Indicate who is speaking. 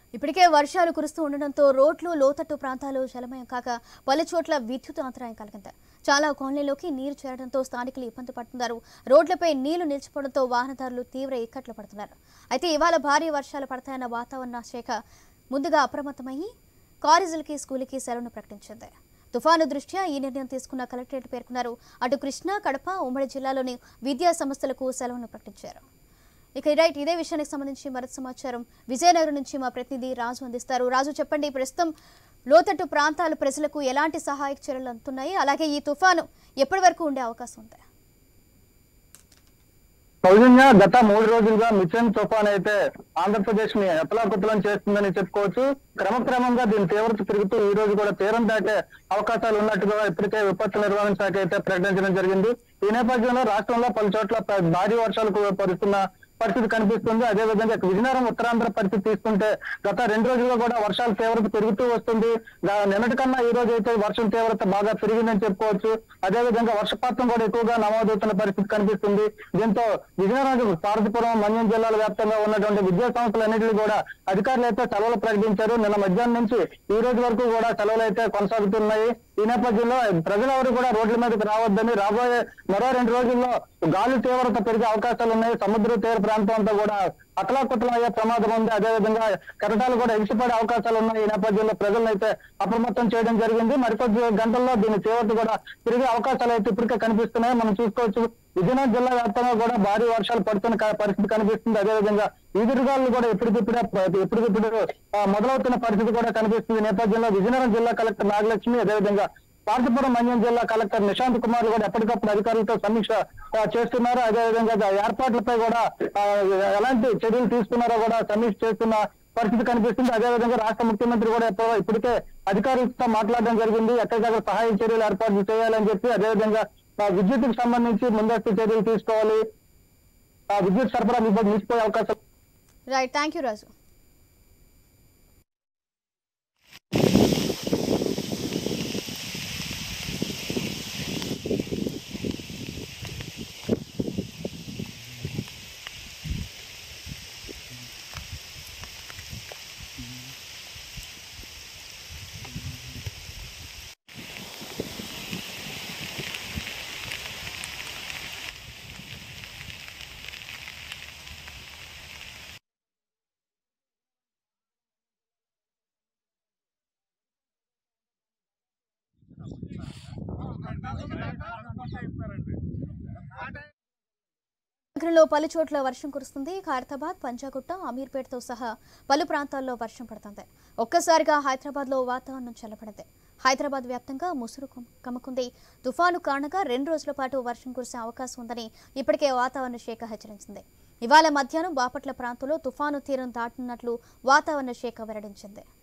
Speaker 1: ఇప్పటికే వర్షాలు కురుస్తూ ఉండడంతో రోడ్లు లోతట్టు ప్రాంతాలు జలమయం కాక పలు చోట్ల విద్యుత్ అంతరాయం కలిగింది చాలా కాలనీలోకి నీరు చేరడంతో స్థానికులు ఇబ్బంది పడుతున్నారు రోడ్లపై నీళ్లు నిలిచిపోవడంతో వాహనదారులు తీవ్ర ఇక్కట్లు పడుతున్నారు అయితే ఇవాళ భారీ వర్షాలు పడతాయన్న వాతావరణ శాఖ ముందుగా అప్రమత్తమయ్యి కాలేజీలకి స్కూల్కి సెలవును ప్రకటించింది తుఫాను దృష్ట్యా ఈ నిర్ణయం తీసుకున్న కలెక్టరేట్ పేర్కొన్నారు అటు కృష్ణా కడప ఉమ్మడి జిల్లాలోని విద్యా సంస్థలకు సెలవును ప్రకటించారు ఇక రైట్ ఇదే విషయానికి సంబంధించి మరింత సమాచారం విజయనగరం నుంచి మా ప్రతినిధి రాజు అందిస్తారు రాజు చెప్పండి ప్రస్తుతం లోతట్టు ప్రాంతాల ప్రజలకు ఎలాంటి సహాయక చర్యలు అందుతున్నాయి అలాగే ఈ తుఫాను ఎప్పటి వరకు ఉండే అవకాశం ఉంది
Speaker 2: సౌజన్య గత మూడు రోజులుగా మిషన్ తుఫాన్ అయితే ఆంధ్రప్రదేశ్ ని అతలాకుతలం చేస్తుందని చెప్పుకోవచ్చు క్రమక్రమంగా దీని తీవ్రత పెరుగుతూ ఈ రోజు కూడా తీరం దాటే అవకాశాలు ఉన్నట్టుగా ఇప్పటికే విపత్తు నిర్వహణ శాఖ అయితే ప్రకటించడం జరిగింది ఈ నేపథ్యంలో రాష్ట్రంలో పలు చోట్ల ప- భారీ వర్షాలు కు- పడుతున్న పరిస్థితి కనిపిస్తుంది అదే విధంగా ఇక విజయనగరం ఉత్తరాంధ్ర పరిస్థితి తీసుకుంటే గత రెండు రోజులుగా కూడా వర్షాల తీవ్రత పెరుగుతూ వస్తుంది గా- నిన్నటి కన్నా ఈ రోజు అయితే వర్షం తీవ్రత బాగా పెరిగిందని చెప్పుకోవచ్చు అదే విధంగా వర్షపాతం కూడా ఎక్కువగా నమోదవుతున్న పరిస్థితి కనిపిస్తుంది దీంతో విజయనగరం పార్వతీపురం మన్యం జిల్లాల వ్యాప్తంగా ఉన్నటువంటి విద్యా సంస్థలన్నింటినీ కూడా అధికారులు అయితే సెలవులు ప్రకటించారు నిన్న మధ్యాహ్నం నుంచి ఈ రోజు వరకు కూడా సెలవులు అయితే కొనసాగుతున్నాయి ఈ నేపథ్యంలో ప్రజలెవరు కూడా రోడ్ల మీదకి రావద్దని రాబోయే మరో రెండు రోజుల్లో గాలి తీవ్రత పెరిగే అవకాశాలు ఉన్నాయి సముద్ర తీర ప్రాంతం అంతా కూడా అతలాకుతలం అయ్యే ప్రమాదం ఉంది అదేవిధంగా కెరటాలు కూడా ఎగిసిపడే అవకాశాలు ఉన్నాయి ఈ నేపథ్యంలో ప్రజలను అయితే అప్రమత్తం చేయడం జరిగింది మరికొద్ది గంటల్లో దీని తీవ్రత కూడా పెరిగే అవకాశాలు అయితే ఇప్పటికే కనిపిస్తున్నాయి మనం చూసుకోవచ్చు విజయనగరం జిల్లా వ్యాప్తంగా కూడా భారీ వర్షాలు పడుతున్న క- పరిస్థితి కనిపిస్తుంది అదేవిధంగా ఈదురుగాలు కూడా ఎప్పటికిప్పుడే ఎప్పటికిప్పుడు ఆ, మొదలవుతున్న పరిస్థితి కూడా కనిపిస్తుంది ఈ నేపథ్యంలో విజయనగరం జిల్లా కలెక్టర్ నాగలక్ష్మి అదేవిధంగా పార్టీపురం మన్యం జిల్లా కలెక్టర్ నిశాంత్ కుమార్ కూడా ఎప్పటికప్పుడు అధికారులతో సమీక్ష ఆ, చేస్తున్నారు అదేవిధంగా దా- ఏర్పాట్లపై కూడా ఆ, ఎలాంటి చర్యలు తీసుకున్నారో కూడా సమీక్ష చేస్తున్న పరిస్థితి కనిపిస్తుంది అదేవిధంగా రాష్ట్ర ముఖ్యమంత్రి కూడా ఎప్పుడో ఇప్పటికే అధికారులతో మాట్లాడడం జరిగింది ఎక్కడికక్కడ సహాయ చర్యలు ఏర్పాటు చేయాలని చెప్పి అదేవిధంగా ఆ, విద్యుత్తుకు సంబంధించి ముందస్తు చర్యలు తీసుకోవాలి ఆ విద్యుత్ సరఫరా నిలిచిపోయే అవకాశం
Speaker 1: రైట్ థ్యాంక్ యూ రాజు నగరంలో పలు చోట్ల వర్షం కురుస్తుంది ఖైరతాబాద్ పంజాగుట్ట అమీర్పేటతో సహా పలు ప్రాంతాల్లో వర్షం పడుతుంది ఒక్కసారిగా హైదరాబాద్ లో వాతావరణం చల్లబడింది హైదరాబాద్ వ్యాప్తంగా ముసురు కమ్- కమ్ముకుంది తుఫాను కారణంగా రెండు రోజుల పాటు వర్షం కురిసే అవకాశం ఉందని ఇప్పటికే వాతావరణ శాఖ హెచ్చరించింది ఇవాళ మధ్యాహ్నం బాపట్ల ప్రాంతంలో తుఫాను తీరం దాటున్నట్లు వాతావరణ శాఖ వెల్లడించింది